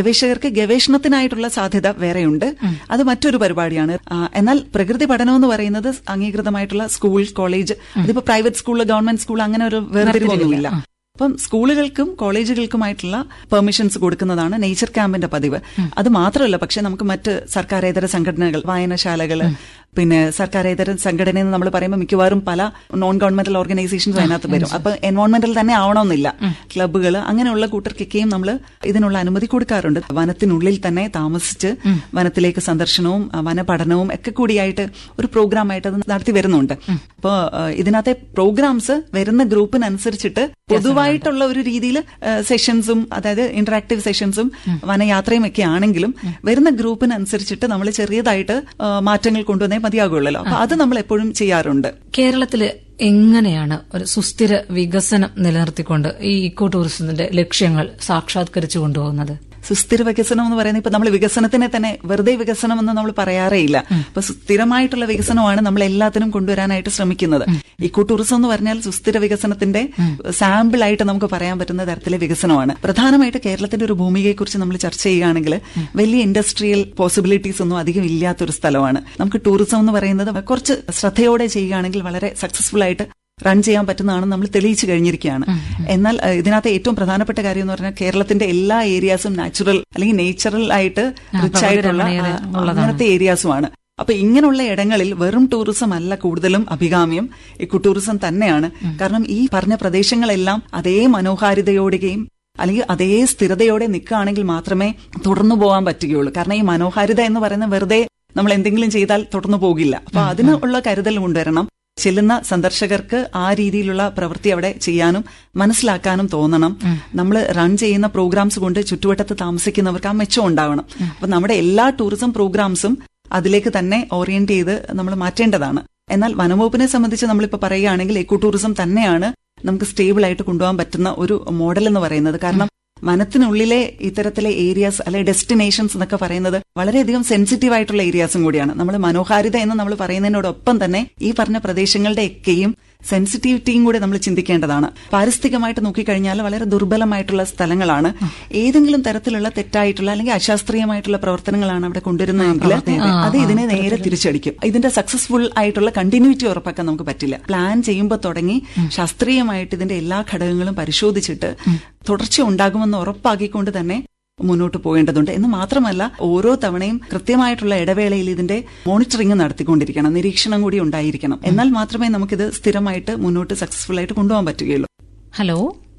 ഗവേഷകർക്ക് ഗവേഷണത്തിനായിട്ടുള്ള സാധ്യത വേറെയുണ്ട് അത് മറ്റൊരു പരിപാടിയാണ് ആ, എന്നാൽ പ്രകൃതി പഠനം എന്ന് പറയുന്നത് അംഗീകൃതമായിട്ടുള്ള സ്കൂൾ കോളേജ് അതിപ്പോ പ്രൈവറ്റ് സ്കൂൾ ഗവൺമെന്റ് സ്കൂൾ അങ്ങനെ ഒരു വേർതിരിവൊന്നുമില്ല അപ്പം സ്കൂളുകൾക്കും കോളേജുകൾക്കുമായിട്ടുള്ള പെർമിഷൻസ് കൊടുക്കുന്നതാണ് നേച്ചർ ക്യാമ്പിന്റെ പതിവ് അത് മാത്രമല്ല പക്ഷെ നമുക്ക് മറ്റ് സർക്കാരേതര സംഘടനകൾ വായനശാലകൾ പിന്നെ സർക്കാരേതര സംഘടന എന്ന് നമ്മൾ പറയുമ്പോൾ മിക്കവാറും പല നോൺ ഗവൺമെന്റൽ ഓർഗനൈസേഷൻസ് അതിനകത്ത് വരും അപ്പൊ എൻവോൺമെന്റൽ തന്നെ ആവണമെന്നില്ല ക്ലബ്ബുകൾ അങ്ങനെയുള്ള കൂട്ടർക്കൊക്കെയും നമ്മൾ ഇതിനുള്ള അനുമതി കൊടുക്കാറുണ്ട് വനത്തിനുള്ളിൽ തന്നെ താമസിച്ച് വനത്തിലേക്ക് സന്ദർശനവും ആ, വനപഠനവും ഒക്കെ കൂടിയായിട്ട് ഒരു പ്രോഗ്രാമായിട്ട് അത് നടത്തി വരുന്നുണ്ട് അപ്പോൾ ഇതിനകത്തെ പ്രോഗ്രാംസ് വരുന്ന ഗ്രൂപ്പിനനുസരിച്ചിട്ട് പൊതുവായിട്ടുള്ള ഒരു രീതിയിൽ സെഷൻസും അതായത് ഇന്ററാക്റ്റീവ് സെഷൻസും വനയാത്രയും ഒക്കെ ആണെങ്കിലും വരുന്ന ഗ്രൂപ്പിനനുസരിച്ചിട്ട് നമ്മൾ ചെറിയതായിട്ട് ആ, മാറ്റങ്ങൾ കൊണ്ടുവന്നേ മതിയാകുള്ളല്ലോ അപ്പൊ അത് നമ്മൾ എപ്പോഴും ചെയ്യാറുണ്ട് കേരളത്തില് എങ്ങനെയാണ് ഒരു സുസ്ഥിര വികസനം നിലനിർത്തിക്കൊണ്ട് ഈ ഇക്കോ ടൂറിസത്തിന്റെ ലക്ഷ്യങ്ങൾ സാക്ഷാത്കരിച്ചു കൊണ്ടുപോകുന്നത് സുസ്ഥിര വികസനം എന്ന് പറയുന്നത് ഇപ്പൊ നമ്മൾ വികസനത്തിനെ തന്നെ വെറുതെ വികസനം എന്ന് നമ്മൾ പറയാറേ ഇല്ല അപ്പൊ സുസ്ഥിരമായിട്ടുള്ള വികസനമാണ് നമ്മൾ എല്ലാത്തിനും കൊണ്ടുവരാനായിട്ട് ശ്രമിക്കുന്നത് ഇക്കോ ടൂറിസം എന്ന് പറഞ്ഞാൽ സുസ്ഥിര വികസനത്തിന്റെ സാമ്പിൾ ആയിട്ട് നമുക്ക് പറയാൻ പറ്റുന്ന തരത്തിലെ വികസനമാണ് പ്രധാനമായിട്ട് കേരളത്തിന്റെ ഒരു ഭൂമികയെക്കുറിച്ച് നമ്മൾ ചർച്ച ചെയ്യുകയാണെങ്കിൽ വലിയ ഇൻഡസ്ട്രിയൽ പോസിബിലിറ്റീസ് ഒന്നും അധികം ഇല്ലാത്തൊരു സ്ഥലമാണ് നമുക്ക് ടൂറിസം എന്ന് പറയുന്നത് കുറച്ച് ശ്രദ്ധയോടെ ചെയ്യുകയാണെങ്കിൽ വളരെ സക്സസ്ഫുൾ ആയിട്ട് റൺ ചെയ്യാൻ പറ്റുന്നതാണ് നമ്മൾ തെളിയിച്ചു കഴിഞ്ഞിരിക്കുകയാണ് എന്നാൽ ഏഹ്, ഇതിനകത്ത് ഏറ്റവും പ്രധാനപ്പെട്ട കാര്യം എന്ന് പറഞ്ഞാൽ കേരളത്തിന്റെ എല്ലാ ഏരിയാസും നാച്ചുറൽ അല്ലെങ്കിൽ നേച്ചുറൽ ആയിട്ട് റിച്ച് ആയിട്ടുള്ള ആ, അങ്ങനത്തെ ഏരിയാസുമാണ് അപ്പൊ ഇങ്ങനെയുള്ള ഇടങ്ങളിൽ വെറും ടൂറിസം അല്ല കൂടുതലും അഭികാമ്യം ഇക്കോ ടൂറിസം തന്നെയാണ് കാരണം ഈ പറഞ്ഞ പ്രദേശങ്ങളെല്ലാം അതേ മനോഹാരിതയോടെയും അല്ലെങ്കിൽ അതേ സ്ഥിരതയോടെ നിൽക്കുകയാണെങ്കിൽ മാത്രമേ തുടർന്നു പോകാൻ പറ്റുകയുള്ളൂ കാരണം ഈ മനോഹാരിത എന്ന് പറയുന്നത് വെറുതെ നമ്മൾ എന്തെങ്കിലും ചെയ്താൽ തുടർന്നു പോകില്ല അപ്പൊ അതിനുള്ള കരുതൽ കൊണ്ടുവരണം ചെല്ലുന്ന സന്ദർശകർക്ക് ആ രീതിയിലുള്ള പ്രവൃത്തി അവിടെ ചെയ്യാനും മനസ്സിലാക്കാനും തോന്നണം നമ്മൾ റൺ ചെയ്യുന്ന പ്രോഗ്രാംസ് കൊണ്ട് ചുറ്റുവട്ടത്ത് താമസിക്കുന്നവർക്ക് ആ മെച്ചം ഉണ്ടാവണം അപ്പൊ നമ്മുടെ എല്ലാ ടൂറിസം പ്രോഗ്രാംസും അതിലേക്ക് തന്നെ ഓറിയന്റ് ചെയ്ത് നമ്മൾ മാറ്റേണ്ടതാണ് എന്നാൽ വനംവകുപ്പിനെ സംബന്ധിച്ച് നമ്മളിപ്പോൾ പറയുകയാണെങ്കിൽ എക്കോ ടൂറിസം തന്നെയാണ് നമുക്ക് സ്റ്റേബിൾ ആയിട്ട് കൊണ്ടുപോകാൻ പറ്റുന്ന ഒരു മോഡൽ എന്ന് പറയുന്നത് കാരണം വനത്തിനുള്ളിലെ ഇത്തരത്തിലെ ഏരിയാസ് അല്ലെ ഡെസ്റ്റിനേഷൻസ് എന്നൊക്കെ പറയുന്നത് വളരെയധികം സെൻസിറ്റീവ് ആയിട്ടുള്ള ഏരിയാസും കൂടിയാണ് നമ്മൾ മനോഹാരിത എന്ന് നമ്മൾ പറയുന്നതിനോടൊപ്പം തന്നെ ഈ പറഞ്ഞ പ്രദേശങ്ങളുടെ ഒക്കെയും സെൻസിറ്റിവിറ്റിയും കൂടെ നമ്മൾ ചിന്തിക്കേണ്ടതാണ് പാരിസ്ഥിതികമായിട്ട് നോക്കിക്കഴിഞ്ഞാൽ വളരെ ദുർബലമായിട്ടുള്ള സ്ഥലങ്ങളാണ് ഏതെങ്കിലും തരത്തിലുള്ള തെറ്റായിട്ടുള്ള അല്ലെങ്കിൽ അശാസ്ത്രീയമായിട്ടുള്ള പ്രവർത്തനങ്ങളാണ് അവിടെ കൊണ്ടുവരുന്നതെങ്കിൽ അത് ഇതിനെ നേരെ തിരിച്ചടിക്കും ഇതിന്റെ സക്സസ്ഫുൾ ആയിട്ടുള്ള കണ്ടിന്യൂറ്റി ഉറപ്പാക്കാൻ നമുക്ക് പറ്റില്ല പ്ലാൻ ചെയ്യുമ്പോൾ തുടങ്ങി ശാസ്ത്രീയമായിട്ട് ഇതിന്റെ എല്ലാ ഘടകങ്ങളും പരിശോധിച്ചിട്ട് തുടർച്ച ഉണ്ടാകുമെന്ന് ഉറപ്പാക്കിക്കൊണ്ട് തന്നെ മുന്നോട്ട് പോകേണ്ടതുണ്ട് എന്ന് മാത്രമല്ല ഓരോ തവണയും കൃത്യമായിട്ടുള്ള ഇടവേളയിൽ ഇതിന്റെ മോണിറ്ററിംഗ് നടത്തിക്കൊണ്ടിരിക്കണം നിരീക്ഷണം കൂടി ഉണ്ടായിരിക്കണം എന്നാൽ മാത്രമേ നമുക്കിത് സ്ഥിരമായിട്ട് മുന്നോട്ട് സക്സസ്ഫുൾ ആയിട്ട് കൊണ്ടുപോകാൻ പറ്റുകയുള്ളൂ ഹലോ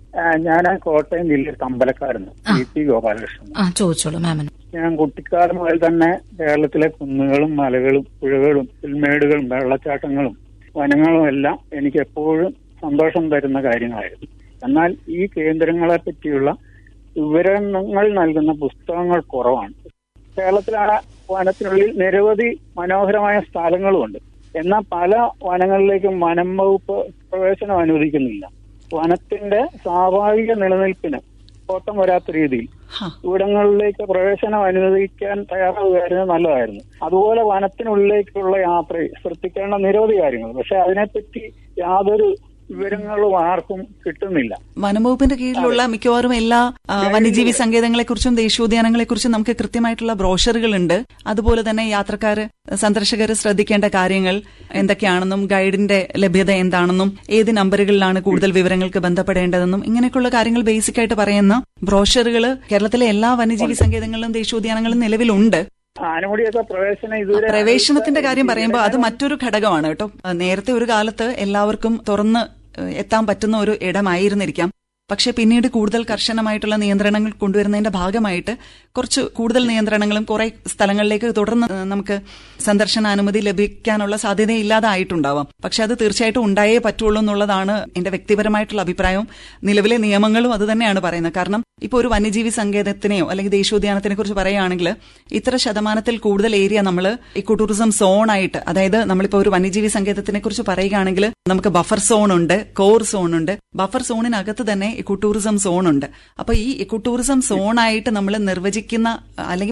ഞാൻ കോട്ടയം ജില്ലയിൽ തമ്പലക്കാരുന്നു പി പി ഗോപാലകൃഷ്ണൻ ആ ചോദിച്ചോളൂ മാമിന് ഞാൻ കുട്ടിക്കാലം മുതൽ തന്നെ കേരളത്തിലെ കുന്നുകളും മലകളും പുഴകളും പുൽമേടുകളും വെള്ളച്ചാട്ടങ്ങളും വനങ്ങളും എല്ലാം എനിക്ക് എപ്പോഴും സന്തോഷം തരുന്ന കാര്യങ്ങളായിരുന്നു എന്നാൽ ഈ കേന്ദ്രങ്ങളെ പറ്റിയുള്ള വിവരണങ്ങൾ നൽകുന്ന പുസ്തകങ്ങൾ കുറവാണ് കേരളത്തിലാണ് വനത്തിനുള്ളിൽ നിരവധി മനോഹരമായ സ്ഥലങ്ങളുമുണ്ട് എന്നാൽ പല വനങ്ങളിലേക്കും വനം വകുപ്പ് പ്രവേശനം അനുവദിക്കുന്നില്ല വനത്തിന്റെ സ്വാഭാവിക നിലനിൽപ്പിന് കോട്ടം വരാത്ത രീതിയിൽ ഹാ. ഇവിടങ്ങളിലേക്ക് പ്രവേശനം അനുവദിക്കാൻ തയ്യാറാവുകയായിരുന്നു നല്ലതായിരുന്നു അതുപോലെ വനത്തിനുള്ളിലേക്കുള്ള യാത്രയിൽ ശ്രദ്ധിക്കേണ്ട നിരവധി കാര്യങ്ങൾ പക്ഷെ അതിനെപ്പറ്റി യാതൊരു വിവരങ്ങളും ആർക്കും കിട്ടുന്നില്ല വനംവകുപ്പിന്റെ കീഴിലുള്ള മിക്കവാറും എല്ലാ ആ, വന്യജീവി സങ്കേതങ്ങളെക്കുറിച്ചും ദേശീയോദ്യാനങ്ങളെക്കുറിച്ചും നമുക്ക് കൃത്യമായിട്ടുള്ള ബ്രോഷറുകൾ ഉണ്ട് അതുപോലെ തന്നെ യാത്രക്കാര് സന്ദർശകർ ശ്രദ്ധിക്കേണ്ട കാര്യങ്ങൾ എന്തൊക്കെയാണെന്നും ഗൈഡിന്റെ ലഭ്യത എന്താണെന്നും ഏത് നമ്പറുകളിലാണ് കൂടുതൽ വിവരങ്ങൾക്ക് ബന്ധപ്പെടേണ്ടതെന്നും ഇങ്ങനെയൊക്കെയുള്ള കാര്യങ്ങൾ ബേസിക് ആയിട്ട് പറയുന്ന ബ്രോഷറുകൾ കേരളത്തിലെ എല്ലാ വന്യജീവി സങ്കേതങ്ങളിലും ദേശീയോദ്യാനങ്ങളിലും നിലവിലുണ്ട് ആനമുടിയൊക്കെ പ്രവേശനം ഇതുവരെ പ്രവേശനത്തിന്റെ കാര്യം പറയുമ്പോൾ അത് മറ്റൊരു ഘടകമാണ് കേട്ടോ നേരത്തെ ഒരു കാലത്ത് എല്ലാവർക്കും തുറന്ന് ഏഹ്, എത്താൻ പറ്റുന്ന ഒരു ഇടമായിരുന്നിരിക്കാം പക്ഷെ പിന്നീട് കൂടുതൽ കർശനമായിട്ടുള്ള നിയന്ത്രണങ്ങൾ കൊണ്ടുവരുന്നതിന്റെ ഭാഗമായിട്ട് കുറച്ച് കൂടുതൽ നിയന്ത്രണങ്ങളും കുറെ സ്ഥലങ്ങളിലേക്ക് തുടർന്ന് ഏഹ്, നമുക്ക് സന്ദർശനാനുമതി ലഭിക്കാനുള്ള സാധ്യതയില്ലാതായിട്ടുണ്ടാവാം പക്ഷെ അത് തീർച്ചയായിട്ടും ഉണ്ടായേ പറ്റുള്ളൂ എന്നുള്ളതാണ് എന്റെ വ്യക്തിപരമായിട്ടുള്ള അഭിപ്രായവും നിലവിലെ നിയമങ്ങളും അത് തന്നെയാണ് പറയുന്നത് കാരണം ഇപ്പോൾ ഒരു വന്യജീവി സങ്കേതത്തിനെയോ അല്ലെങ്കിൽ ദേശീയോദ്യാനത്തിനെ കുറിച്ച് പറയുകയാണെങ്കിൽ ഇത്ര ശതമാനത്തിൽ കൂടുതൽ ഏരിയ നമ്മൾ ഇക്കോ ടൂറിസം സോൺ ആയിട്ട് അതായത് നമ്മളിപ്പോൾ ഒരു വന്യജീവി സങ്കേതത്തിനെ കുറിച്ച് പറയുകയാണെങ്കിൽ നമുക്ക് ബഫർ സോൺ ഉണ്ട് കോർ സോൺ ഉണ്ട് ബഫർ സോണിനകത്ത് തന്നെ ഇക്കോ ടൂറിസം സോൺ ഉണ്ട് അപ്പൊ ഈ ഇക്കോ ടൂറിസം സോൺ ആയിട്ട് നമ്മൾ നിർവചിക്കുന്ന അല്ലെങ്കിൽ പറയാം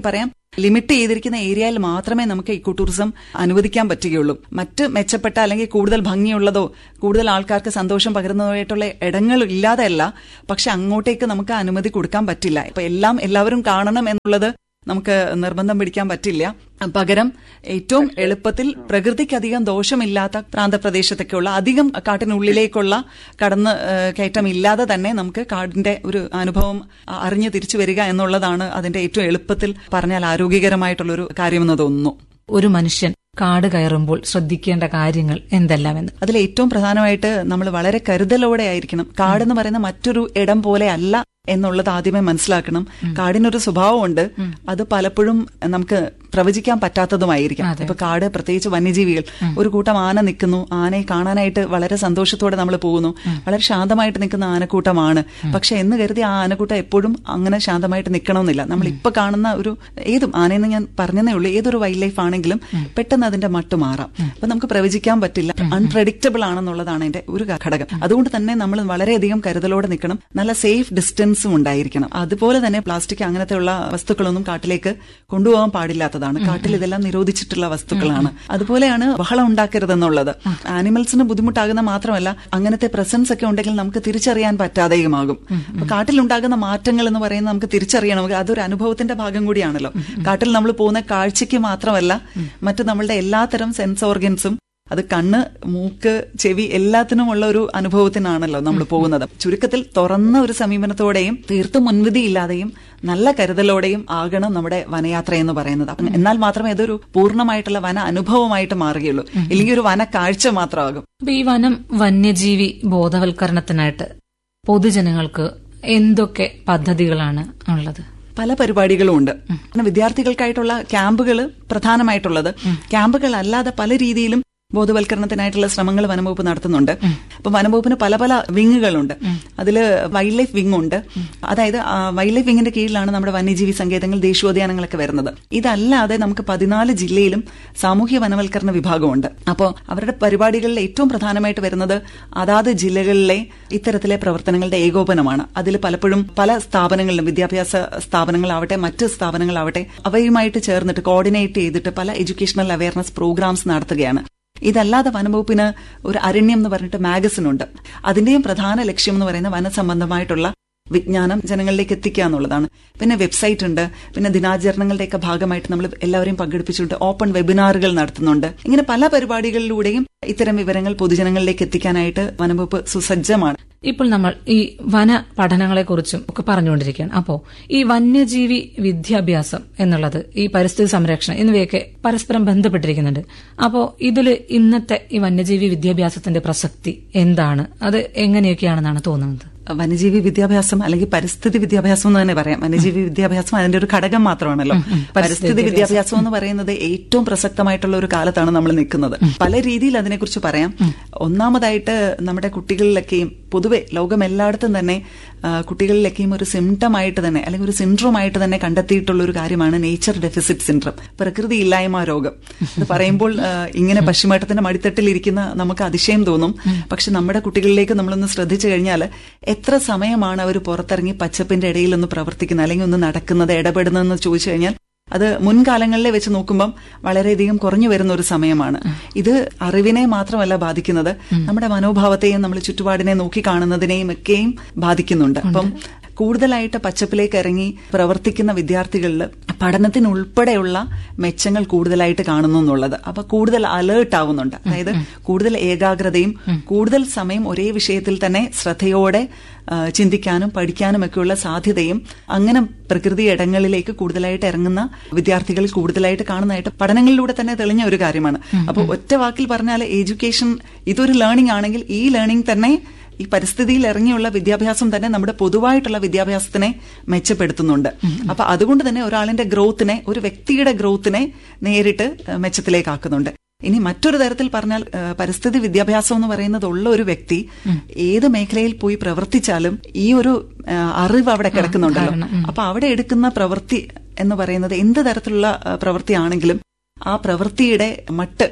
ലിമിറ്റ് ചെയ്തിരിക്കുന്ന ഏരിയയിൽ മാത്രമേ നമുക്ക് ഇക്കോ ടൂറിസം അനുവദിക്കാൻ പറ്റുകയുള്ളൂ മറ്റ് മെച്ചപ്പെട്ട അല്ലെങ്കിൽ കൂടുതൽ ഭംഗിയുള്ളതോ കൂടുതൽ ആൾക്കാർക്ക് സന്തോഷം പകരുന്നതായിട്ടുള്ള ഇടങ്ങൾ ഇല്ലാതെയല്ല പക്ഷെ അങ്ങോട്ടേക്ക് നമുക്ക് അനുമതി കൊടുക്കാൻ പറ്റില്ല ഇപ്പൊ എല്ലാം എല്ലാവരും കാണണം എന്നുള്ളത് നമുക്ക് നിർബന്ധം പിടിക്കാൻ പറ്റില്ല പകരം ഏറ്റവും എളുപ്പത്തിൽ പ്രകൃതിക്കധികം ദോഷമില്ലാത്ത പ്രാന്തപ്രദേശത്തൊക്കെയുള്ള അധികം കാട്ടിനുള്ളിലേക്കുള്ള കടന്ന് ഏഹ്, കയറ്റം ഇല്ലാതെ തന്നെ നമുക്ക് കാടിന്റെ ഒരു അനുഭവം അ- അറിഞ്ഞ് തിരിച്ചു വരിക എന്നുള്ളതാണ് അതിന്റെ ഏറ്റവും എളുപ്പത്തിൽ പറഞ്ഞാൽ ആരോഗ്യകരമായിട്ടുള്ള ഒരു കാര്യമെന്ന് തോന്നുന്നു ഒരു മനുഷ്യൻ കാട് കയറുമ്പോൾ ശ്രദ്ധിക്കേണ്ട കാര്യങ്ങൾ എന്തെല്ലാമെന്ന് അതിൽ ഏറ്റവും പ്രധാനമായിട്ട് നമ്മൾ വളരെ കരുതലോടെ ആയിരിക്കണം കാടെന്ന് പറയുന്ന മറ്റൊരു ഇടം പോലെ അല്ല എന്നുള്ളത് ആദ്യമേ മനസ്സിലാക്കണം കാടിനൊരു സ്വഭാവമുണ്ട് അത് പലപ്പോഴും നമുക്ക് പ്രവചിക്കാൻ പറ്റാത്തതുമായിരിക്കാം അതെ. ഇപ്പൊ കാട് പ്രത്യേകിച്ച് വന്യജീവികൾ ഒരു കൂട്ടം ആന നിൽക്കുന്നു ആനയെ കാണാനായിട്ട് വളരെ സന്തോഷത്തോടെ നമ്മൾ പോകുന്നു വളരെ ശാന്തമായിട്ട് നിൽക്കുന്ന ആനക്കൂട്ടമാണ് പക്ഷെ എന്ന് കരുതി ആ ആനക്കൂട്ടം എപ്പോഴും അങ്ങനെ ശാന്തമായിട്ട് നിൽക്കണമെന്നില്ല നമ്മൾ ഇപ്പൊ കാണുന്ന ഒരു ഏതും ആനയെന്ന് ഞാൻ പറഞ്ഞതേ ഉള്ളൂ ഏതൊരു വൈൽഡ് ലൈഫ് ആണെങ്കിലും പെട്ടെന്ന് അതിന്റെ മട്ട് മാറാം അപ്പൊ നമുക്ക് പ്രവചിക്കാൻ പറ്റില്ല അൺപ്രഡിക്റ്റബിൾ ആണെന്നുള്ളതാണ് അതിന്റെ ഒരു ഘടകം അതുകൊണ്ട് തന്നെ നമ്മൾ വളരെയധികം കരുതലോടെ നിൽക്കണം നല്ല സേഫ് ഡിസ്റ്റൻസും ഉണ്ടായിരിക്കണം അതുപോലെ തന്നെ പ്ലാസ്റ്റിക് അങ്ങനത്തെയുള്ള വസ്തുക്കളൊന്നും കാട്ടിലേക്ക് കൊണ്ടുപോകാൻ പാടില്ലാത്തതാണ് കാട്ടിൽ ഇതെല്ലാം നിരോധിച്ചിട്ടുള്ള വസ്തുക്കളാണ് അതുപോലെയാണ് ബഹളം ഉണ്ടാക്കരുതെന്നുള്ളത് ആനിമൽസിന് ബുദ്ധിമുട്ടാകുന്ന മാത്രമല്ല അങ്ങനത്തെ പ്രസൻസ് ഒക്കെ ഉണ്ടെങ്കിൽ നമുക്ക് തിരിച്ചറിയാൻ പറ്റാതെയുമാകും അപ്പൊ കാട്ടിലുണ്ടാകുന്ന മാറ്റങ്ങൾ എന്ന് പറയുന്നത് നമുക്ക് തിരിച്ചറിയണമെങ്കിൽ അതൊരു അനുഭവത്തിന്റെ ഭാഗം കൂടിയാണല്ലോ കാട്ടിൽ നമ്മൾ പോകുന്ന കാഴ്ചയ്ക്ക് മാത്രമല്ല മറ്റു നമ്മളുടെ എല്ലാത്തരം സെൻസ് ഓർഗൻസും അത് കണ്ണ് മൂക്ക് ചെവി എല്ലാത്തിനുമുള്ള ഒരു അനുഭവത്തിനാണല്ലോ നമ്മൾ പോകുന്നത് ചുരുക്കത്തിൽ തുറന്ന ഒരു സമീപനത്തോടെയും തീർത്തും മുൻവിധിയില്ലാതെയും നല്ല കരുതലോടെയും ആകണം നമ്മുടെ വനയാത്ര എന്ന് പറയുന്നത് അപ്പം എന്നാൽ മാത്രമേ ഇതൊരു പൂർണ്ണമായിട്ടുള്ള വന അനുഭവമായിട്ട് മാറുകയുള്ളൂ ഇല്ലെങ്കിൽ ഒരു വന കാഴ്ച മാത്രമാകും അപ്പൊ ഈ വനം വന്യജീവി ബോധവൽക്കരണത്തിനായിട്ട് പൊതുജനങ്ങൾക്ക് എന്തൊക്കെ പദ്ധതികളാണ് ഉള്ളത് പല പരിപാടികളും ഉണ്ട് പിന്നെ വിദ്യാർത്ഥികൾക്കായിട്ടുള്ള ക്യാമ്പുകൾ പ്രധാനമായിട്ടുള്ളത് ക്യാമ്പുകൾ അല്ലാതെ പല രീതിയിലും ബോധവൽക്കരണത്തിനായിട്ടുള്ള ശ്രമങ്ങൾ വനംവകുപ്പ് നടത്തുന്നുണ്ട് അപ്പൊ വനംവകുപ്പിന് പല പല വിങ്ങുകളുണ്ട് അതിൽ വൈൽഡ് ലൈഫ് വിങ് ഉണ്ട് അതായത് ആ വൈൽഡ് ലൈഫ് വിങ്ങിന്റെ കീഴിലാണ് നമ്മുടെ വന്യജീവി സങ്കേതങ്ങൾ ദേശീയോദ്യാനങ്ങളൊക്കെ വരുന്നത് ഇതല്ലാതെ നമുക്ക് പതിനാല് ജില്ലയിലും സാമൂഹ്യ വനവൽക്കരണ വിഭാഗമുണ്ട് അപ്പോൾ അവരുടെ പരിപാടികളിൽ ഏറ്റവും പ്രധാനമായിട്ട് വരുന്നത് അതാത് ജില്ലകളിലെ ഇത്തരത്തിലെ പ്രവർത്തനങ്ങളുടെ ഏകോപനമാണ് അതിൽ പലപ്പോഴും പല സ്ഥാപനങ്ങളിലും വിദ്യാഭ്യാസ സ്ഥാപനങ്ങളാവട്ടെ മറ്റ് സ്ഥാപനങ്ങളാവട്ടെ അവയുമായിട്ട് ചേർന്നിട്ട് കോർഡിനേറ്റ് ചെയ്തിട്ട് പല എഡ്യൂക്കേഷണൽ അവയർനെസ് പ്രോഗ്രാംസ് നടത്തുകയാണ് ഇതല്ലാതെ വനംവകുപ്പിന് ഒരു അരണ്യം എന്ന് പറഞ്ഞിട്ട് മാഗസിൻ ഉണ്ട് അതിന്റെയും പ്രധാന ലക്ഷ്യം എന്ന് പറയുന്നത് വനസംബന്ധമായിട്ടുള്ള വിജ്ഞാനം ജനങ്ങളിലേക്ക് എത്തിക്കുക എന്നുള്ളതാണ് പിന്നെ വെബ്സൈറ്റ് ഉണ്ട് പിന്നെ ദിനാചരണങ്ങളുടെയൊക്കെ ഭാഗമായിട്ട് നമ്മൾ എല്ലാവരെയും പങ്കെടുപ്പിച്ചുകൊണ്ട് ഓപ്പൺ വെബിനാറുകൾ നടത്തുന്നുണ്ട് ഇങ്ങനെ പല പരിപാടികളിലൂടെയും ഇത്തരം വിവരങ്ങൾ പൊതുജനങ്ങളിലേക്ക് എത്തിക്കാനായിട്ട് വനംവകുപ്പ് സുസജ്ജമാണ് ഇപ്പോൾ നമ്മൾ ഈ വന പഠനങ്ങളെക്കുറിച്ചും ഒക്കെ പറഞ്ഞുകൊണ്ടിരിക്കുകയാണ് അപ്പോ ഈ വന്യജീവി വിദ്യാഭ്യാസം എന്നുള്ളത് ഈ പരിസ്ഥിതി സംരക്ഷണം എന്നിവയൊക്കെ പരസ്പരം ബന്ധപ്പെട്ടിരിക്കുന്നുണ്ട് അപ്പോ ഇതില് ഇന്നത്തെ ഈ വന്യജീവി വിദ്യാഭ്യാസത്തിന്റെ പ്രസക്തി എന്താണ് അത് എങ്ങനെയൊക്കെയാണെന്നാണ് തോന്നുന്നത് വന്യജീവി വിദ്യാഭ്യാസം അല്ലെങ്കിൽ പരിസ്ഥിതി വിദ്യാഭ്യാസം എന്ന് തന്നെ പറയാം വന്യജീവി വിദ്യാഭ്യാസം അതിന്റെ ഒരു ഘടകം മാത്രമാണല്ലോ പരിസ്ഥിതി വിദ്യാഭ്യാസം എന്ന് പറയുന്നത് ഏറ്റവും പ്രസക്തമായിട്ടുള്ള ഒരു കാലത്താണ് നമ്മൾ നിൽക്കുന്നത് പല രീതിയിൽ അതിനെക്കുറിച്ച് പറയാം ഒന്നാമതായിട്ട് നമ്മുടെ കുട്ടികളിലൊക്കെയും പൊതുവെ ലോകം എല്ലായിടത്തും തന്നെ ആ, കുട്ടികളിലൊക്കെയും ഒരു സിംറ്റം ആയിട്ട് തന്നെ അല്ലെങ്കിൽ ഒരു സിൻഡ്രോം ആയിട്ട് തന്നെ കണ്ടെത്തിയിട്ടുള്ള ഒരു കാര്യമാണ് നേച്ചർ ഡെഫിസിറ്റ് സിൻഡ്രോം പ്രകൃതി ഇല്ലായ്മ രോഗം ഇത് പറയുമ്പോൾ ആ, ഇങ്ങനെ പശ്ചിമഘട്ടത്തിന്റെ മടിത്തട്ടിൽ ഇരിക്കുന്ന നമുക്ക് അതിശയം തോന്നും പക്ഷെ നമ്മുടെ കുട്ടികളിലേക്ക് നമ്മളൊന്ന് ശ്രദ്ധിച്ചു കഴിഞ്ഞാൽ എത്ര സമയമാണ് അവർ പുറത്തിറങ്ങി പച്ചപ്പിന്റെ ഇടയിൽ ഒന്ന് പ്രവർത്തിക്കുന്നത് അല്ലെങ്കിൽ ഒന്ന് നടക്കുന്നത് ഇടപെടുന്നതെന്ന് ചോദിച്ചു കഴിഞ്ഞാൽ അത് മുൻകാലങ്ങളിലെ വെച്ച് നോക്കുമ്പം വളരെയധികം കുറഞ്ഞു വരുന്ന ഒരു സമയമാണ് ഇത് അറിവിനെ മാത്രമല്ല ബാധിക്കുന്നത് നമ്മുടെ മനോഭാവത്തെയും നമ്മൾ ചുറ്റുപാടിനെ നോക്കി കാണുന്നതിനെയും ഒക്കെയും ബാധിക്കുന്നുണ്ട് അപ്പം കൂടുതലായിട്ട് പച്ചപ്പിലേക്ക് ഇറങ്ങി പ്രവർത്തിക്കുന്ന വിദ്യാർത്ഥികളിൽ പഠനത്തിന് ഉൾപ്പെടെയുള്ള മെച്ചങ്ങൾ കൂടുതലായിട്ട് കാണുന്നു എന്നുള്ളത് അപ്പൊ കൂടുതൽ അലേർട്ട് ആവുന്നുണ്ട് അതായത് കൂടുതൽ ഏകാഗ്രതയും കൂടുതൽ സമയം ഒരേ വിഷയത്തിൽ തന്നെ ശ്രദ്ധയോടെ ആ, ചിന്തിക്കാനും പഠിക്കാനും ഒക്കെയുള്ള സാധ്യതയും അങ്ങനെ പ്രകൃതി ഇടങ്ങളിലേക്ക് കൂടുതലായിട്ട് ഇറങ്ങുന്ന വിദ്യാർത്ഥികൾ കൂടുതലായിട്ട് കാണുന്നതായിട്ട് പഠനങ്ങളിലൂടെ തന്നെ തെളിഞ്ഞ ഒരു കാര്യമാണ് അപ്പോൾ ഒറ്റ വാക്കിൽ പറഞ്ഞാൽ എഡ്യൂക്കേഷൻ ഇതൊരു ലേണിംഗ് ആണെങ്കിൽ ഈ ലേണിംഗ് തന്നെ ഈ പരിസ്ഥിതിയിൽ ഇറങ്ങിയുള്ള വിദ്യാഭ്യാസം തന്നെ നമ്മുടെ പൊതുവായിട്ടുള്ള വിദ്യാഭ്യാസത്തിനെ മെച്ചപ്പെടുത്തുന്നുണ്ട് അപ്പൊ അതുകൊണ്ട് തന്നെ ഒരാളിന്റെ ഗ്രോത്തിനെ ഒരു വ്യക്തിയുടെ ഗ്രോത്തിനെ നേരിട്ട് ഏഹ്, മെച്ചത്തിലേക്കാക്കുന്നുണ്ട് ഇനി മറ്റൊരു തരത്തിൽ പറഞ്ഞാൽ ഏഹ്, പരിസ്ഥിതി വിദ്യാഭ്യാസം എന്ന് പറയുന്നത് ഉള്ള ഒരു വ്യക്തി ഏത് മേഖലയിൽ പോയി പ്രവർത്തിച്ചാലും ഈ ഒരു ഏഹ്, അറിവ് അവിടെ കിടക്കുന്നുണ്ടല്ലോ അപ്പൊ അവിടെ എടുക്കുന്ന പ്രവൃത്തി എന്ന് പറയുന്നത് എന്ത് തരത്തിലുള്ള ഏഹ്, പ്രവൃത്തിയാണെങ്കിലും ആ പ്രവൃത്തിയുടെ മട്ട്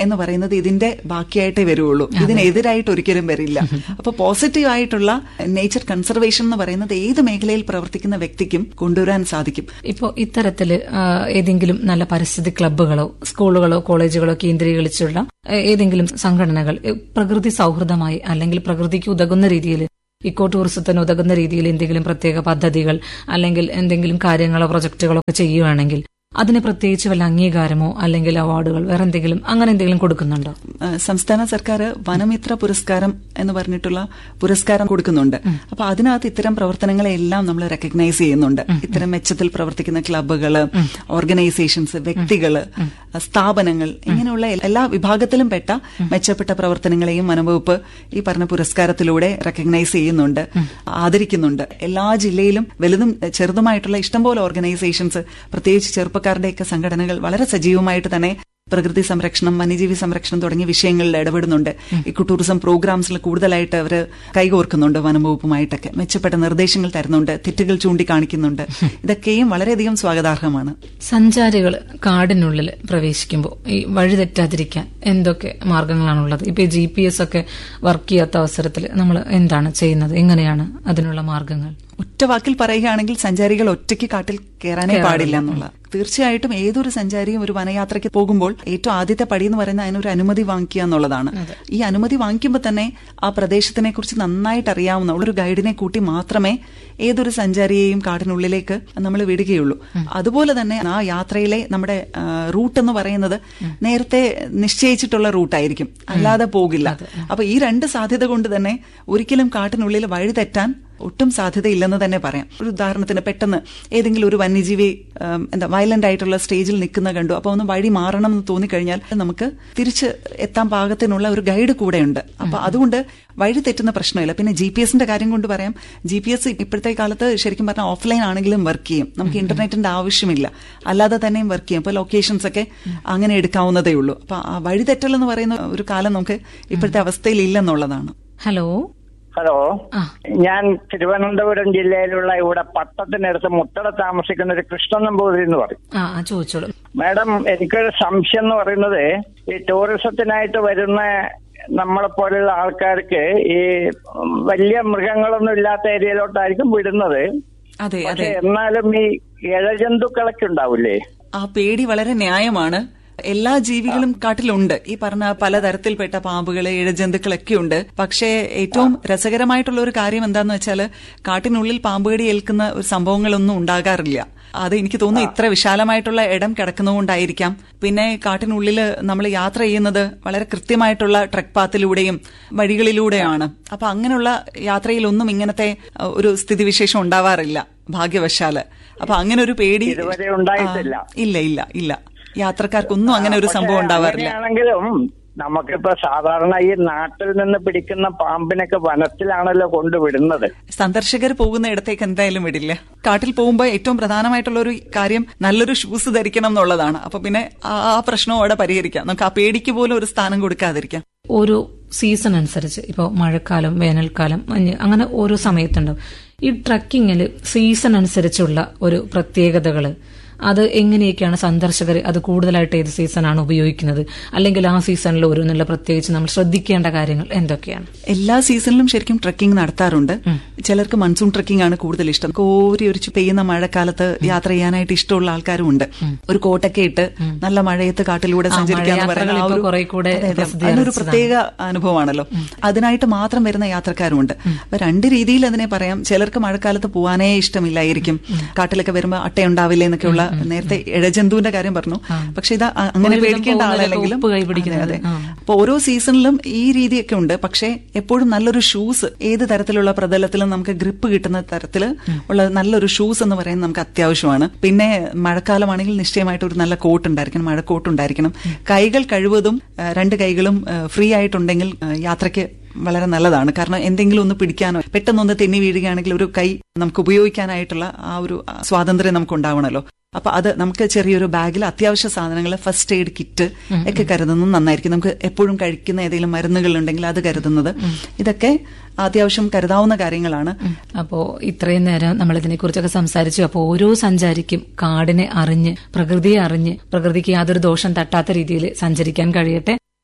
എന്ന് പറയുന്നത് ഇതിന്റെ ബാക്കിയായിട്ടേ വരുള്ളൂ ഇതിനെതിരായിട്ട് ഒരിക്കലും വരില്ല അപ്പൊ പോസിറ്റീവ് ആയിട്ടുള്ള നേച്ചർ കൺസർവേഷൻ എന്ന് പറയുന്നത് ഏത് മേഖലയിൽ പ്രവർത്തിക്കുന്ന വ്യക്തിക്കും കൊണ്ടുവരാൻ സാധിക്കും ഇപ്പോൾ ഇത്തരത്തില് ആ, ഏതെങ്കിലും നല്ല പരിസ്ഥിതി ക്ലബ്ബുകളോ സ്കൂളുകളോ കോളേജുകളോ കേന്ദ്രീകരിച്ചുള്ള ഏ, ഏതെങ്കിലും സംഘടനകൾ ഏ, പ്രകൃതി സൗഹൃദമായി അല്ലെങ്കിൽ പ്രകൃതിക്ക് ഉതകുന്ന രീതിയിൽ ഇക്കോ ടൂറിസത്തിന് ഉതകുന്ന രീതിയിൽ എന്തെങ്കിലും പ്രത്യേക പദ്ധതികൾ അല്ലെങ്കിൽ എന്തെങ്കിലും കാര്യങ്ങളോ പ്രൊജക്ടുകളോ ഒക്കെ ചെയ്യുകയാണെങ്കിൽ അതിന് പ്രത്യേകിച്ച് വല്ല അംഗീകാരമോ അല്ലെങ്കിൽ അവാർഡുകൾ വേറെ എന്തെങ്കിലും അങ്ങനെ എന്തെങ്കിലും കൊടുക്കുന്നുണ്ടോ ആ, സംസ്ഥാന സർക്കാർ വനമിത്ര പുരസ്കാരം എന്ന് പറഞ്ഞിട്ടുള്ള പുരസ്കാരം കൊടുക്കുന്നുണ്ട് അപ്പൊ അതിനകത്ത് ഇത്തരം പ്രവർത്തനങ്ങളെ എല്ലാം നമ്മൾ റെക്കഗ്നൈസ് ചെയ്യുന്നുണ്ട് ഇത്തരം മെച്ചത്തിൽ പ്രവർത്തിക്കുന്ന ക്ലബ്ബുകള് ഓർഗനൈസേഷൻസ് വ്യക്തികള് സ്ഥാപനങ്ങൾ ഇങ്ങനെയുള്ള എല്ലാ വിഭാഗത്തിലും പെട്ട മെച്ചപ്പെട്ട പ്രവർത്തനങ്ങളെയും വനംവകുപ്പ് ഈ പറഞ്ഞ പുരസ്കാരത്തിലൂടെ റെക്കഗ്നൈസ് ചെയ്യുന്നുണ്ട് ആദരിക്കുന്നുണ്ട് എല്ലാ ജില്ലയിലും വലുതും ചെറുതുമായിട്ടുള്ള ഇഷ്ടംപോലെ ഓർഗനൈസേഷൻസ് പ്രത്യേകിച്ച് ചെറുപ്പക്കാരുടെയൊക്കെ സംഘടനകൾ വളരെ സജീവമായിട്ട് തന്നെ പ്രകൃതി സംരക്ഷണം വന്യജീവി സംരക്ഷണം തുടങ്ങിയ വിഷയങ്ങളിൽ ഇടപെടുന്നുണ്ട് ഇക്കോ ടൂറിസം പ്രോഗ്രാംസിൽ കൂടുതലായിട്ട് അവർ കൈകോർക്കുന്നുണ്ട് വനംവകുപ്പുമായിട്ടൊക്കെ മെച്ചപ്പെട്ട നിർദ്ദേശങ്ങൾ തരുന്നുണ്ട് തെറ്റുകൾ ചൂണ്ടിക്കാണിക്കുന്നുണ്ട് ഇതൊക്കെയും വളരെയധികം സ്വാഗതാർഹമാണ് സഞ്ചാരികൾ കാടിനുള്ളിൽ പ്രവേശിക്കുമ്പോൾ ഈ വഴി തെറ്റാതിരിക്കാൻ എന്തൊക്കെ മാർഗങ്ങളാണുള്ളത് ഇപ്പൊ ജി പി എസ് ഒക്കെ വർക്ക് ചെയ്യാത്ത അവസരത്തിൽ നമ്മൾ എന്താണ് ചെയ്യുന്നത് എങ്ങനെയാണ് അതിനുള്ള മാർഗങ്ങൾ ഒറ്റ വാക്കിൽ പറയുകയാണെങ്കിൽ സഞ്ചാരികൾ ഒറ്റയ്ക്ക് കാട്ടിൽ കയറാനേ പാടില്ല എന്നുള്ള തീർച്ചയായിട്ടും ഏതൊരു സഞ്ചാരിയും ഒരു വനയാത്രയ്ക്ക് പോകുമ്പോൾ ഏറ്റവും ആദ്യത്തെ പടി എന്ന് പറയുന്നത് അതിനൊരു അനുമതി വാങ്ങിക്കുക എന്നുള്ളതാണ് ഈ അനുമതി വാങ്ങിക്കുമ്പോൾ തന്നെ ആ പ്രദേശത്തിനെ കുറിച്ച് നന്നായിട്ട് അറിയാവുന്ന ഒരു ഗൈഡിനെ കൂട്ടി മാത്രമേ ഏതൊരു സഞ്ചാരിയെയും കാടിനുള്ളിലേക്ക് നമ്മൾ വിടുകയുള്ളൂ അതുപോലെ തന്നെ ആ യാത്രയിലെ നമ്മുടെ ആ, റൂട്ട് എന്ന് പറയുന്നത് നേരത്തെ നിശ്ചയിച്ചിട്ടുള്ള റൂട്ടായിരിക്കും അല്ലാതെ പോകില്ല അപ്പൊ ഈ രണ്ട് സാധ്യത കൊണ്ട് തന്നെ ഒരിക്കലും കാട്ടിനുള്ളിൽ വഴി തെറ്റാൻ ഒട്ടും സാധ്യതയില്ലെന്ന് തന്നെ പറയാം ഒരു ഉദാഹരണത്തിന് പെട്ടെന്ന് ഏതെങ്കിലും ഒരു വന്യജീവി ഉം, എന്താ വയലന്റ് ആയിട്ടുള്ള സ്റ്റേജിൽ നിൽക്കുന്ന കണ്ടു അപ്പൊ ഒന്ന് വഴി മാറണം എന്ന് തോന്നിക്കഴിഞ്ഞാൽ നമുക്ക് തിരിച്ച് എത്താൻ പാകത്തിനുള്ള ഒരു ഗൈഡ് കൂടെയുണ്ട് അപ്പൊ അതുകൊണ്ട് വഴി തെറ്റുന്ന പ്രശ്നമില്ല പിന്നെ ജി പി എസിന്റെ കാര്യം കൊണ്ട് പറയാം ജി പി എസ് ഇപ്പോഴത്തെ കാലത്ത് ശരിക്കും പറഞ്ഞാൽ ഓഫ്ലൈൻ ആണെങ്കിലും വർക്ക് ചെയ്യും നമുക്ക് ഇന്റർനെറ്റിന്റെ ആവശ്യമില്ല അല്ലാതെ തന്നെയും വർക്ക് ചെയ്യും അപ്പൊ ലൊക്കേഷൻസ് ഒക്കെ അങ്ങനെ എടുക്കാവുന്നതേ ഉള്ളൂ അപ്പൊ ആ വഴി തെറ്റൽ എന്ന് പറയുന്ന ഒരു കാലം നമുക്ക് ഇപ്പോഴത്തെ അവസ്ഥയിൽ ഇല്ലെന്നുള്ളതാണ് ഹലോ ഹലോ ആ. ഞാൻ തിരുവനന്തപുരം ജില്ലയിലുള്ള ഇവിടെ പട്ടത്തിനടുത്ത് മുത്തട താമസിക്കുന്ന ഒരു കൃഷ്ണൻ നമ്പൂതിരി എന്ന് പറയും ആ ആ, ചോദിച്ചോളൂ മാഡം എനിക്കൊരു സംശയം എന്ന് പറയുന്നത് ഈ ടൂറിസത്തിനായിട്ട് വരുന്ന നമ്മളെ പോലെയുള്ള ആൾക്കാർക്ക് ഈ ഉം, വലിയ മൃഗങ്ങളൊന്നും ഇല്ലാത്ത ഏരിയയിലോട്ടായിരിക്കും വിടുന്നത് അതെ പക്ഷെ അതെ എന്നാലും ഈ ഇഴജന്തുക്കളൊക്കെ ഉണ്ടാവില്ലേ ആ പേടി വളരെ ന്യായമാണ് എല്ലാ ജീവികളും കാട്ടിലുണ്ട് ഈ പറഞ്ഞ പലതരത്തിൽപ്പെട്ട പാമ്പുകള് ഇഴജന്തുക്കളൊക്കെ ഉണ്ട് പക്ഷേ ഏറ്റവും രസകരമായിട്ടുള്ള ഒരു കാര്യം എന്താന്ന് വെച്ചാല് കാട്ടിനുള്ളിൽ പാമ്പുകടി ഏൽക്കുന്ന ഒരു സംഭവങ്ങളൊന്നും ഉണ്ടാകാറില്ല അത് എനിക്ക് തോന്നുന്നു ഇത്ര വിശാലമായിട്ടുള്ള ഇടം കിടക്കുന്നതുകൊണ്ടായിരിക്കാം പിന്നെ കാട്ടിനുള്ളിൽ നമ്മൾ യാത്ര ചെയ്യുന്നത് വളരെ കൃത്യമായിട്ടുള്ള ട്രക്ക് പാത്തിലൂടെയും വഴികളിലൂടെയാണ് അപ്പൊ അങ്ങനെയുള്ള യാത്രയിലൊന്നും ഇങ്ങനത്തെ അഹ്, ഒരു സ്ഥിതിവിശേഷം ഉണ്ടാവാറില്ല ഭാഗ്യവശാല് അപ്പൊ അങ്ങനെ ഒരു പേടി ഇതുവരെ ഉണ്ടായിട്ടില്ല. ആ, ഇല്ല ഇല്ല ഇല്ല യാത്രക്കാർക്കൊന്നും അങ്ങനെ ഒരു സംഭവം ഉണ്ടാവാറില്ല അങ്ങനെയാണെങ്കിലും നമുക്കിപ്പോ സാധാരണ ഈ നാട്ടിൽ നിന്ന് പിടിക്കുന്ന പാമ്പിനൊക്കെ വനത്തിലാണല്ലോ കൊണ്ടുവിടുന്നത് സന്ദർശകർ പോകുന്ന ഇടത്തേക്ക് എന്തായാലും വിടില്ല കാട്ടിൽ പോകുമ്പോൾ ഏറ്റവും പ്രധാനമായിട്ടുള്ള ഒരു കാര്യം നല്ലൊരു ഷൂസ് ധരിക്കണം എന്നുള്ളതാണ് അപ്പൊ പിന്നെ ആ ആ പ്രശ്നവും അവിടെ പരിഹരിക്കാം നമുക്ക് ആ പേടിക്ക് പോലും ഒരു സ്ഥാനം കൊടുക്കാതിരിക്കാം ഓരോ സീസൺ അനുസരിച്ച് ഇപ്പോൾ മഴക്കാലം വേനൽക്കാലം മഞ്ഞ് അങ്ങനെ ഓരോ സമയത്തുണ്ടാവും ഈ ട്രക്കിങ്ങിൽ സീസൺ അനുസരിച്ചുള്ള ഒരു പ്രത്യേകതകൾ അത് എങ്ങനെയൊക്കെയാണ് സന്ദർശകർ അത് കൂടുതലായിട്ട് ഏത് സീസണാണ് ഉപയോഗിക്കുന്നത് അല്ലെങ്കിൽ ആ സീസണിൽ ഒരു നല്ല പ്രത്യേകിച്ച് നമ്മൾ ശ്രദ്ധിക്കേണ്ട കാര്യങ്ങൾ എന്തൊക്കെയാണ് എല്ലാ സീസണിലും ശരിക്കും ട്രക്കിംഗ് നടത്താറുണ്ട് ചിലർക്ക് മൺസൂൺ ട്രക്കിംഗ് ആണ് കൂടുതൽ ഇഷ്ടം കോരി ഒരിച്ച് പെയ്യുന്ന മഴക്കാലത്ത് യാത്ര ചെയ്യാനായിട്ട് ഇഷ്ടമുള്ള ആൾക്കാരും ഉണ്ട് ഒരു കോട്ടൊക്കെ ഇട്ട് നല്ല മഴയത്ത് കാട്ടിലൂടെ ആ, സഞ്ചരിക്കുക എന്ന് മഴയാത്രകൾ പറയുന്ന ആ ഇപ്പോ ഒരു- കുറെ കൂടെ അതെ, അതെ. പ്രസിദ്ധി അതിനൊരു ആർജിച്ചതാണ്. പ്രത്യേക അനുഭവമാണല്ലോ അതിനായിട്ട് മാത്രം വരുന്ന യാത്രക്കാരുമുണ്ട് അപ്പൊ രണ്ട് രീതിയിൽ അതിനെ പറയാം ചിലർക്ക് മഴക്കാലത്ത് പോകാനേ ഇഷ്ടമില്ലായിരിക്കും കാട്ടിലൊക്കെ വരുമ്പോൾ അട്ടയുണ്ടാവില്ലേ എന്നൊക്കെയുള്ള നേരത്തെ ഇഴജന്തുവിന്റെ കാര്യം പറഞ്ഞു പക്ഷെ ഇത് അ- അങ്ങനെ ഒരുവിധം പേടിക്കേണ്ട പോകുന്നവരൊക്കെ ആളല്ലെങ്കിലും ഉപ്പ് കൈ പിടിക്കുന്നത്. അതെ, അതെ. ആ. അപ്പൊ ഓരോ സീസണിലും ഈ രീതിയൊക്കെ ഉണ്ട് പക്ഷേ എപ്പോഴും നല്ലൊരു ഷൂസ് ഏത് തരത്തിലുള്ള പ്രതലത്തിലും നമുക്ക് ഗ്രിപ്പ് കിട്ടുന്ന തരത്തിൽ ഉള്ള നല്ലൊരു ഷൂസ് എന്ന് പറയുന്നത് നമുക്ക് അത്യാവശ്യമാണ് പിന്നെ മഴക്കാലമാണെങ്കിൽ നിശ്ചയമായിട്ട് ഒരു നല്ല കോട്ട് ഉണ്ടായിരിക്കണം മഴക്കോട്ട് ഉണ്ടായിരിക്കണം കൈകൾ കഴിവതും ആ, രണ്ട് കൈകളും ഫ്രീ ആയിട്ടുണ്ടെങ്കിൽ ആ, യാത്രയ്ക്ക് വളരെ നല്ലതാണ് കാരണം എന്തെങ്കിലും ഒന്ന് പിടിക്കാനോ പെട്ടെന്നൊന്ന് തെന്നി വീഴുകയാണെങ്കിൽ ഒരു കൈ നമുക്ക് ഉപയോഗിക്കാനായിട്ടുള്ള ആ ഒരു ആ, സ്വാതന്ത്ര്യം നമുക്ക് ഉണ്ടാവണമല്ലോ അപ്പൊ അത് നമുക്ക് ചെറിയൊരു ബാഗിൽ അത്യാവശ്യ സാധനങ്ങൾ ഫസ്റ്റ് എയ്ഡ് കിറ്റ് ഒക്കെ കരുതുന്നത് നന്നായിരിക്കും നമുക്ക് എപ്പോഴും കഴിക്കുന്ന ഏതെങ്കിലും മരുന്നുകൾ ഉണ്ടെങ്കിൽ അത് കരുതുന്നത് ഇതൊക്കെ അത്യാവശ്യം കരുതാവുന്ന കാര്യങ്ങളാണ് അപ്പോ ഇത്രയും നേരം നമ്മൾ ഇതിനെക്കുറിച്ചൊക്കെ സംസാരിച്ചു അപ്പോൾ ഓരോ സഞ്ചാരിക്കും കാടിനെ അറിഞ്ഞ് പ്രകൃതിയെ അറിഞ്ഞ് പ്രകൃതിക്ക് യാതൊരു ദോഷം തട്ടാത്ത രീതിയിൽ സഞ്ചരിക്കാൻ കഴിയട്ടെ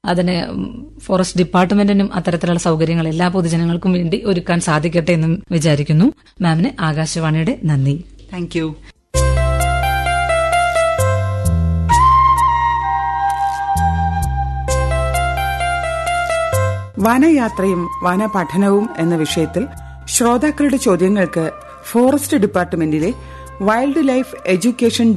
അതിന് ഉം, ഫോറസ്റ്റ് ഡിപ്പാർട്ട്മെന്റിനും അത്തരത്തിലുള്ള സൗകര്യങ്ങൾ എല്ലാ പൊതുജനങ്ങൾക്കും വേണ്ടി ഒരുക്കാൻ സാധിക്കട്ടെ എന്നും വിചാരിക്കുന്നു മാമിന് ആകാശവാണിയുടെ നന്ദി താങ്ക് യു വനയാത്രയും വനപഠനവും എന്ന വിഷയത്തിൽ ശ്രോതാക്കളുടെ ചോദ്യങ്ങൾക്ക് ഫോറസ്റ്റ് ഡിപ്പാർട്ട്മെന്റിലെ വൈൽഡ് ലൈഫ് എഡ്യൂക്കേഷൻ